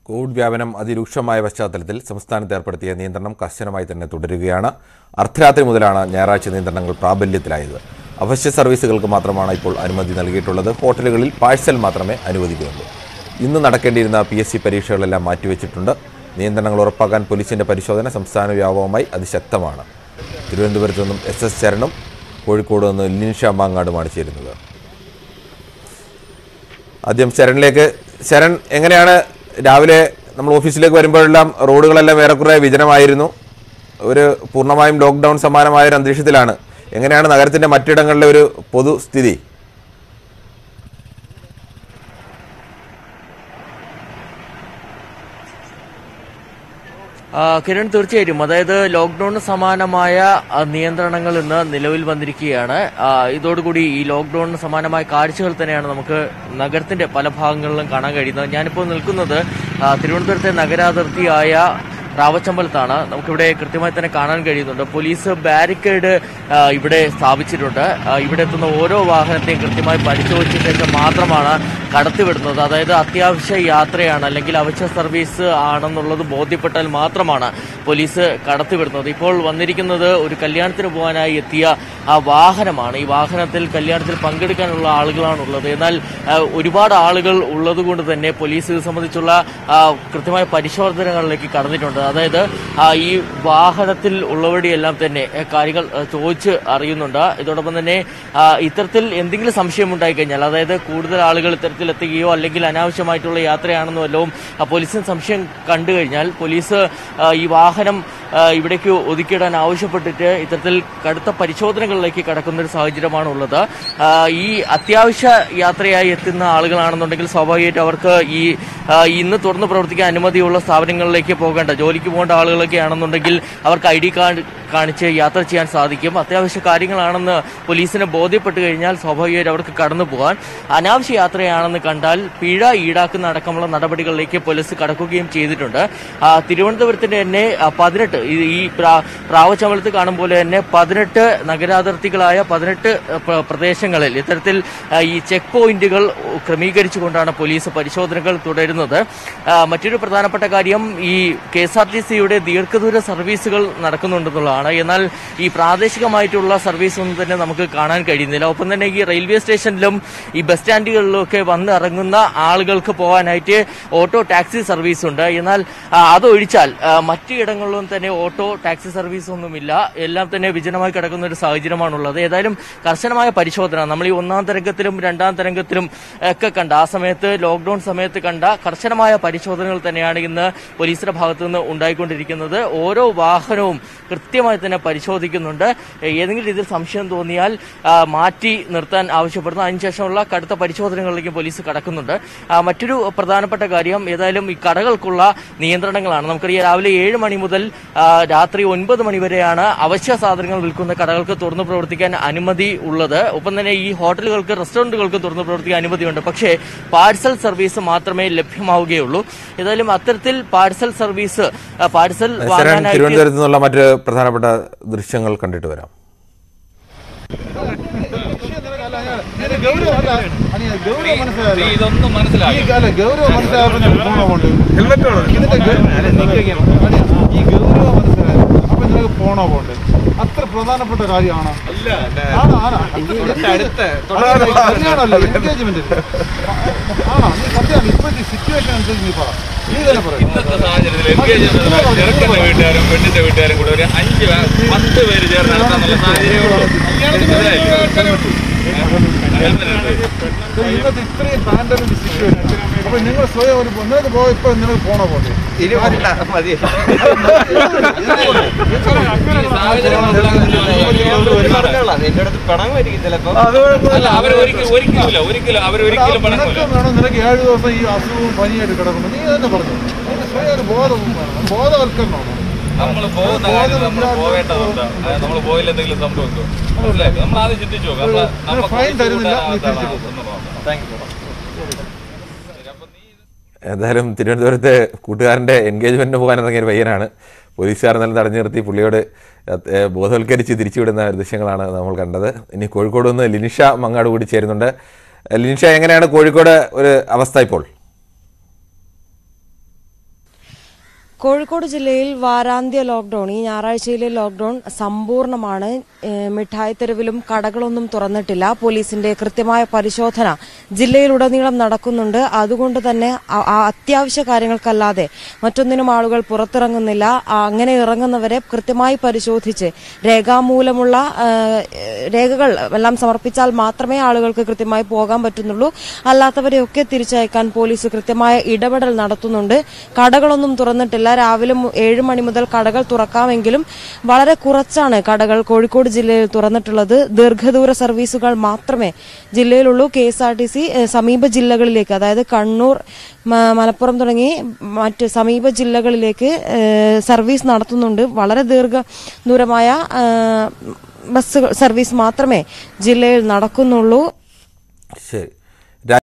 Covid വ്യാപനം അതിരൂക്ഷമായ പശ്ചാത്തലത്തിൽ സംസ്ഥാനത്ത് ഏർപ്പെടുത്തിയ നിയന്ത്രണം കർശനമായി തന്നെ തുടരുകയാണ് അർദ്ധരാത്രി മുതലാണ് ഞായറാഴ്ച നിയന്ത്രണങ്ങൾ പ്രാബല്യത്തിലായത് അവശ്യ സർവീസുകൾക്ക് മാത്രമാണ് ഇപ്പോൾ അനുമതി നൽകിയിട്ടുള്ളത് ഹോട്ടലുകളിൽ പാഴ്സൽ മാത്രമേ അനുവദിക്കുകയുള്ളൂ ഇന്ന് നടക്കേണ്ടിയിരുന്ന പി എസ് സി പരീക്ഷകളെല്ലാം മാറ്റിവെച്ചിട്ടുണ്ട് നിയന്ത്രണങ്ങൾ ഉറപ്പാക്കാൻ പോലീസിന്റെ പരിശോധന സംസ്ഥാന വ്യാപകമായി അതിശക്തമാണ് തിരുവനന്തപുരത്ത് നിന്നും എസ് എസ് ശരണും കോഴിക്കോട് നിന്ന് ലിൻഷ മാങ്ങാടുമാണ് ചേരുന്നത് ആദ്യം ശരണിലേക്ക് ശരൺ എങ്ങനെയാണ് രാവിലെ നമ്മൾ ഓഫീസിലേക്ക് വരുമ്പോഴെല്ലാം റോഡുകളെല്ലാം ഏറെക്കുറെ വിജനമായിരുന്നു ഒരു പൂർണ്ണമായും ലോക്ക്ഡൗൺ സമാനമായ ഒരു അന്തരീക്ഷത്തിലാണ് എങ്ങനെയാണ് നഗരത്തിന്റെ മറ്റിടങ്ങളിലെ ഒരു പൊതുസ്ഥിതി ആ, കിരൺ തീർച്ചയായിട്ടും അതായത് ലോക്ക്ഡൌണിന് സമാനമായ ആ, നിയന്ത്രണങ്ങൾ ഇന്ന് നിലവിൽ വന്നിരിക്കുകയാണ് ആ, ഇതോടുകൂടി ഈ ലോക്ക്ഡൌണിന് സമാനമായ കാഴ്ചകൾ തന്നെയാണ് നമുക്ക് നഗരത്തിന്റെ പല ഭാഗങ്ങളിലും കാണാൻ കഴിയുന്നത് ഞാനിപ്പോൾ നിൽക്കുന്നത് ആ, തിരുവനന്തപുരത്തെ നഗരാതിർത്തിയായ റാവച്ചമ്പലത്താണ് നമുക്കിവിടെ കൃത്യമായി തന്നെ കാണാൻ കഴിയുന്നുണ്ട് പോലീസ് ബാരിക്കേഡ് ആ, ഇവിടെ സ്ഥാപിച്ചിട്ടുണ്ട് ആ, ഇവിടെ എത്തുന്ന ഓരോ വാഹനത്തെയും കൃത്യമായി പരിശോധിച്ച ശേഷം മാത്രമാണ് കടത്തിവിടുന്നത് അതായത് അത്യാവശ്യ യാത്രയാണ് അല്ലെങ്കിൽ അവശ്യ സർവീസ് ആണെന്നുള്ളത് ബോധ്യപ്പെട്ടാൽ മാത്രമാണ് പോലീസ് കടത്തിവിടുന്നത് ഇപ്പോൾ വന്നിരിക്കുന്നത് ഒരു കല്യാണത്തിന് പോകാനായി എത്തിയ ആ വാഹനമാണ് ഈ വാഹനത്തിൽ കല്യാണത്തിൽ പങ്കെടുക്കാനുള്ള ആളുകളാണുള്ളത് എന്നാൽ ആ, ഒരുപാട് ആളുകൾ ഉള്ളത് കൊണ്ട് തന്നെ പോലീസ് ഇത് സംബന്ധിച്ചുള്ള ആ, കൃത്യമായ പരിശോധനകളിലേക്ക് കടന്നിട്ടുണ്ട് അതായത് ആ, ഈ വാഹനത്തിൽ ഉള്ളവരുടെയെല്ലാം തന്നെ ആ, കാര്യങ്ങൾ ആ, ചോദിച്ച് അറിയുന്നുണ്ട് ഇതോടൊപ്പം തന്നെ ആ, ഇത്തരത്തിൽ എന്തെങ്കിലും സംശയം ഉണ്ടായി കഴിഞ്ഞാൽ അതായത് കൂടുതൽ ആളുകൾ ഇത്തരത്തിൽ എത്തുകയോ അല്ലെങ്കിൽ അനാവശ്യമായിട്ടുള്ള യാത്രയാണെന്നോ വല്ലതും ആ, പോലീസിന് സംശയം കണ്ടു കഴിഞ്ഞാൽ പോലീസ് ആ, ഈ വാഹനം ആ, ഇവിടേക്ക് ഒതുക്കിയിടാൻ ആവശ്യപ്പെട്ടിട്ട് ഇത്തരത്തിൽ കടുത്ത പരിശോധനകളിലേക്ക് കടക്കുന്ന ഒരു സാഹചര്യമാണ് ഉള്ളത് ആ, ഈ അത്യാവശ്യ യാത്രയായി എത്തുന്ന ആളുകളാണെന്നുണ്ടെങ്കിൽ സ്വാഭാവികമായിട്ടും അവർക്ക് ഈ ആ, ഇന്ന് തുറന്ന് പ്രവർത്തിക്കാൻ അനുമതിയുള്ള സ്ഥാപനങ്ങളിലേക്ക് പോകേണ്ട ജോലിക്ക് പോകേണ്ട ആളുകളൊക്കെ ആണെന്നുണ്ടെങ്കിൽ അവർക്ക് ഐ ഡി കാർഡ് കാണിച്ച് യാത്ര ചെയ്യാൻ സാധിക്കും അത്യാവശ്യ കാര്യങ്ങളാണെന്ന് പോലീസിന് ബോധ്യപ്പെട്ട് കഴിഞ്ഞാൽ സ്വാഭാവികമായിട്ട് അവർക്ക് കടന്നു പോകാൻ അനാവശ്യ യാത്രയാണെന്ന് കണ്ടാൽ പിഴ ഈടാക്കുന്ന അടക്കമുള്ള നടപടികളിലേക്ക് പോലീസ് കടക്കുകയും ചെയ്തിട്ടുണ്ട് ആ, തിരുവനന്തപുരത്തിന്റെ തന്നെ ആ, പതിനെട്ട് ഈ ഈ പ്രാ- പ്രാവച്ചമ്പലത്ത് കാണും പോലെ തന്നെ പതിനെട്ട് നഗരാതിർത്തികളായ പതിനെട്ട് പ്ര- പ്രദേശങ്ങളിൽ ഇത്തരത്തിൽ ആ, ഈ ചെക്ക് പോയിന്റുകൾ ക്രമീകരിച്ചുകൊണ്ടാണ് പോലീസ് പരിശോധനകൾ തുടരുന്നത് ആ, മറ്റൊരു പ്രധാനപ്പെട്ട കാര്യം ഈ കെ എസ് ആർ ടി സിയുടെ ദീർഘദൂര സർവീസുകൾ നടക്കുന്നുണ്ടെന്നുള്ളതാണ് എന്നാൽ ഈ പ്രാദേശികമായിട്ടുള്ള സർവീസ് ഒന്നും തന്നെ നമുക്ക് കാണാൻ കഴിയുന്നില്ല ഒപ്പം തന്നെ ഈ റെയിൽവേ സ്റ്റേഷനിലും ഈ ബസ് സ്റ്റാൻഡുകളിലും ഒക്കെ വന്ന് ഇറങ്ങുന്ന ആളുകൾക്ക് പോകാനായിട്ട് ഓട്ടോ ടാക്സി സർവീസ് ഉണ്ട് എന്നാൽ ആ, അതൊഴിച്ചാൽ ആ, മറ്റു ഇടങ്ങളിലും തന്നെ ഓട്ടോ ടാക്സി സർവീസ് ഒന്നുമില്ല എല്ലാം തന്നെ വിജനമായി കിടക്കുന്ന ഒരു സാഹചര്യമാണുള്ളത് ഏതായാലും കർശനമായ പരിശോധന നമ്മൾ ഈ ഒന്നാം തരംഗത്തിലും രണ്ടാം തരംഗത്തിലും ഒക്കെ കണ്ട ആ സമയത്ത് ലോക്ക്ഡൌൺ സമയത്ത് കണ്ട കർശനമായ പരിശോധനകൾ തന്നെയാണ് ഇന്ന് പോലീസിന്റെ ഭാഗത്തു നിന്ന് ഉണ്ടായിക്കൊണ്ടിരിക്കുന്നത് ഓരോ വാഹനവും കൃത്യമായി തന്നെ പരിശോധിക്കുന്നുണ്ട് ഏതെങ്കിലും രീതിയിൽ സംശയം തോന്നിയാൽ ആ, മാറ്റി നിർത്താൻ ആവശ്യപ്പെടുന്നു അതിനുശേഷമുള്ള കടുത്ത പരിശോധനകളിലേക്ക് പോലീസ് കടക്കുന്നുണ്ട് ആ, മറ്റൊരു പ്രധാനപ്പെട്ട കാര്യം ഏതായാലും ഈ കടകൾക്കുള്ള നിയന്ത്രണങ്ങളാണ് നമുക്കറിയാം രാവിലെ ഏഴ് മണി മുതൽ ആ, രാത്രി ഒൻപത് മണി വരെയാണ് അവശ്യ സാധനങ്ങൾ വിൽക്കുന്ന കടകൾക്ക് തുറന്നു പ്രവർത്തിക്കാൻ അനുമതി ഉള്ളത് ഒപ്പം തന്നെ ഈ ഹോട്ടലുകൾക്ക് റെസ്റ്റോറന്റുകൾക്ക് തുറന്നു പ്രവർത്തിക്കാൻ അനുമതിയുണ്ട് പക്ഷേ പാഴ്സൽ സർവീസ് മാത്രമേ ലഭ്യമാവുകയുള്ളൂ ഏതായാലും അത്തരത്തിൽ പാഴ്സൽ സർവീസ് ആ, പാഴ്സൽ ശരൺ വാങ്ങാനായിട്ട് തിരുവനന്തപുരത്ത് നിന്നുള്ള മറ്റ് പ്രധാനപ്പെട്ട ദൃശ്യങ്ങൾ കണ്ടിട്ട് വരാം ഇതിന്റെ ഗൗരവം അല്ല. അനി ഗൗരവം മനസ്സിലായില്ല. നീ ഇതൊന്നും മനസ്സിലാക്കി ഈ കാലം ഗൗരവം മനസ്സിലായപ്പോൾ ഞാൻ പോണമുണ്ട്. ഇതിന്റെ ഗൗ- അനി, ഈ ഗൗരവം മനസ്സിലായില്ല. അപ്പൊ നിനക്ക് പോണോ പോണ്ട് അത്ര പ്രധാനപ്പെട്ട കാര്യമാണ് ആണോ ആണോ കല്യാണമല്ലേ എൻഗേജ്മെന്റ് ആണോ നീ സത്യമാണ് ഇപ്പോഴത്തെ സിറ്റുവേഷൻ അനുസരിച്ച് നീ പറ നീ തന്നെ പറയും ഇന്നത്തെ സാഹചര്യത്തിൽ എൻഗേജ്മെന്റ് ചെറുക്കന്റെ വീട്ടുകാരും പെണ്ണിന്റെ വീട്ടുകാരും കൂടെ ഒരു അഞ്ച് പേ- പത്ത് പേര് ചേർന്ന് നടത്താന്നുള്ള സാഹചര്യമുള്ളൂ ഇന്നത്തെ ഇത്രയും പാൻഡമിക് സിറ്റുവേഷൻ അപ്പൊ നിങ്ങൾ സ്വയം ഒരു നിങ്ങൾക്ക് പോ ഇപ്പൊ നിങ്ങൾക്ക് പോണോ പോണ്ടേ അല്ല അവർ ഒരിക്കലും ഒരിക്കലും ഒരിക്കലും അവർ ഒരിക്കലും പണം നിനക്ക് വേണം നിനക്ക് ഏഴ് ദിവസം ഈ അസുഖവും പനിയായിട്ട് കിടക്കുന്നു നീ തന്നെ പറഞ്ഞു നിനക്ക് സ്വയം ഒരു ബോധം വേണം ബോധവൽക്കരണമാണ് നമ്മൾ പോകുന്ന കാര്യം നമ്മൾ പോവേണ്ടതുണ്ട് നമ്മൾ പോയില്ല എന്തെങ്കിലും സംഭവിക്കും മനസ്സിലായി നമ്മൾ ആദ്യം ചിന്തിച്ചു നോക്കാം നമ്മള് നമുക്ക് ഫൈൻ തരുന്നില്ല, നീ ഒഴിച്ചുകൂടാ തിരിച്ചു അതാണ് പോകും. ഒന്ന് നോക്കാം. Thank you. ഏതായാലും തിരുവനന്തപുരത്തെ കൂട്ടുകാരൻ്റെ എൻഗേജ്മെൻറ്റിന് പോകാൻ ഇറങ്ങിയ ഒരു പയ്യനാണ് പോലീസുകാർ നല്ല തടഞ്ഞു നിർത്തി പുള്ളിയോട് ഏ, ബോധവൽക്കരിച്ച് തിരിച്ചുവിടുന്ന ദൃശ്യങ്ങളാണ് നമ്മൾ കണ്ടത് ഇനി കോഴിക്കോട് നിന്ന് ലിനിഷ മങ്ങാട് കൂടി ചേരുന്നുണ്ട് ലിനിഷ എങ്ങനെയാണ് കോഴിക്കോട് ഒരു അവസ്ഥ ഇപ്പോൾ കോഴിക്കോട് ജില്ലയിൽ വാരാന്ത്യ ലോക്ഡൌൺ ഈ ഞായറാഴ്ചയിലെ ലോക്ഡൌൺ സമ്പൂർണ്ണമാണ് ഏഹ് മിഠായി തെരുവിലും കടകളൊന്നും തുറന്നിട്ടില്ല പോലീസിന്റെ കൃത്യമായ പരിശോധന ജില്ലയിലുടനീളം നടക്കുന്നുണ്ട് അതുകൊണ്ട് തന്നെ അ- ആ അത്യാവശ്യ കാര്യങ്ങൾക്കല്ലാതെ മറ്റൊന്നിനും ആളുകൾ പുറത്തിറങ്ങുന്നില്ല ആ അങ്ങനെ ഇറങ്ങുന്നവരെ കൃത്യമായി പരിശോധിച്ച് രേഖാമൂലമുള്ള ഏഹ്, രേഖകൾ എല്ലാം സമർപ്പിച്ചാൽ മാത്രമേ ആളുകൾക്ക് കൃത്യമായി പോകാൻ പറ്റുന്നുള്ളൂ അല്ലാത്തവരെയൊക്കെ തിരിച്ചയക്കാൻ പോലീസ് കൃത്യമായ ഇടപെടൽ നടത്തുന്നുണ്ട് കടകളൊന്നും തുറന്നിട്ടില്ല രാവിലെ മു- ഏഴ് മണി മുതൽ കടകൾ തുറക്കാമെങ്കിലും വളരെ കുറച്ചാണ് കടകൾ കോഴിക്കോട് ജില്ലയിൽ തുറന്നിട്ടുള്ളത് ദീർഘദൂര സർവീസുകൾ മാത്രമേ ജില്ലയിലുള്ളൂ K S R T C സമീപ ജില്ലകളിലേക്ക് അതായത് കണ്ണൂർ മ- മലപ്പുറം തുടങ്ങി മറ്റ് സമീപ ജില്ലകളിലേക്ക് ഏഹ്, സർവീസ് നടത്തുന്നുണ്ട് വളരെ ദീർഘദൂരമായ ഏഹ്, ബസ് സർവീസ് മാത്രമേ ജില്ലയിൽ നടക്കുന്നുള്ളൂ ശരി